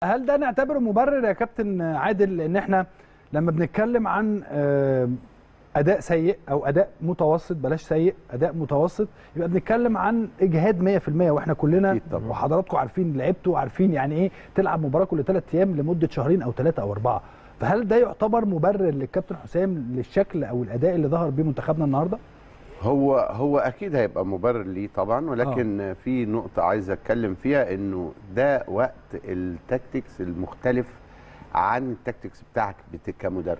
هل ده نعتبره مبرر يا كابتن عادل ان احنا لما بنتكلم عن آه، اداء سيء او اداء متوسط بلاش سيء اداء متوسط يبقى بنتكلم عن اجهاد 100% واحنا كلنا أكيد طبعاً. وحضراتكم عارفين لعبتوا عارفين يعني ايه تلعب مباراه كل ثلاث ايام لمده شهرين او ثلاثه او اربعه فهل ده يعتبر مبرر للكابتن حسام للشكل او الاداء اللي ظهر بيه منتخبنا النهارده؟ هو هو اكيد هيبقى مبرر ليه طبعا ولكن آه. في نقطه عايز اتكلم فيها انه ده وقت التكتيكس المختلف عن التكتيكس بتاعك بت- كمدرب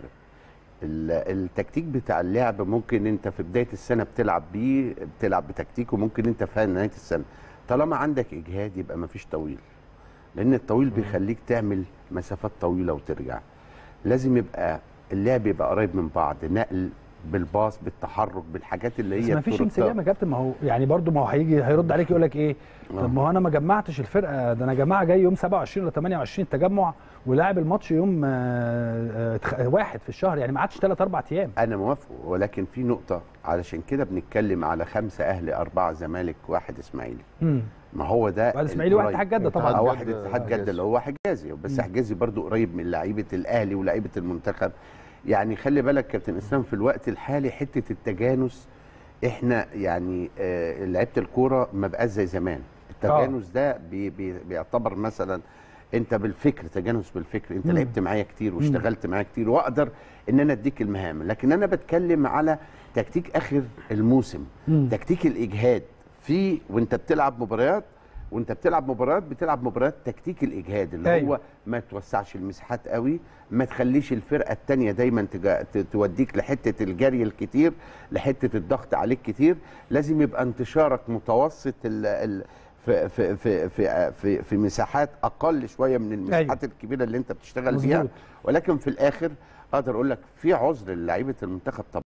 ال- التكتيك بتاع اللعب ممكن انت في بدايه السنه بتلعب بيه بتلعب بتكتيك وممكن انت في نهايه السنه طالما عندك اجهاد يبقى مفيش طويل لان الطويل بيخليك تعمل مسافات طويله وترجع لازم يبقى اللعب يبقى قريب من بعض نقل بالباص بالتحرك بالحاجات اللي بس هي ما فيش الطرق انسجام يا كابتن ما هو يعني برضو ما هو هيجي هيرد عليك يقول لك ايه آه. طب ما هو انا ما جمعتش الفرقه ده انا جماعه جاي يوم 27 ولا 28 تجمع ولاعب الماتش يوم آه، آه، تخ- واحد في الشهر يعني ما عادش ثلاث اربع ايام انا موافق ولكن في نقطه علشان كده بنتكلم على خمسه اهلي اربعه زمالك واحد اسماعيلي مم. ما هو ده واحد اسماعيلي واحد القريب. اتحاد جده طبعا اه جدة واحد اتحاد حجازي. جده اللي هو حجازي بس حجازي برضو قريب من لعيبه الاهلي ولعيبه المنتخب يعني خلي بالك كابتن اسلام في الوقت الحالي حته التجانس احنا يعني آه لعيبه الكوره ما بقاش زي زمان التجانس ده بي بي بيعتبر مثلا انت بالفكر تجانس بالفكر انت مم. لعبت معايا كتير واشتغلت معايا كتير واقدر ان انا اديك المهام لكن انا بتكلم على تكتيك اخر الموسم مم. تكتيك الاجهاد في وانت بتلعب مباريات وانت بتلعب مباريات بتلعب مباريات تكتيك الاجهاد اللي أيوة. هو ما توسعش المساحات قوي ما تخليش الفرقه الثانيه دايما تجا- ت- توديك لحته الجري الكتير لحته الضغط عليك كتير لازم يبقى انتشارك متوسط ال ال في في في في في, في مساحات اقل شويه من المساحات أيوة. الكبيره اللي انت بتشتغل بيها مظبوط. ولكن في الاخر اقدر اقول لك في عذر للعيبه المنتخب طبعا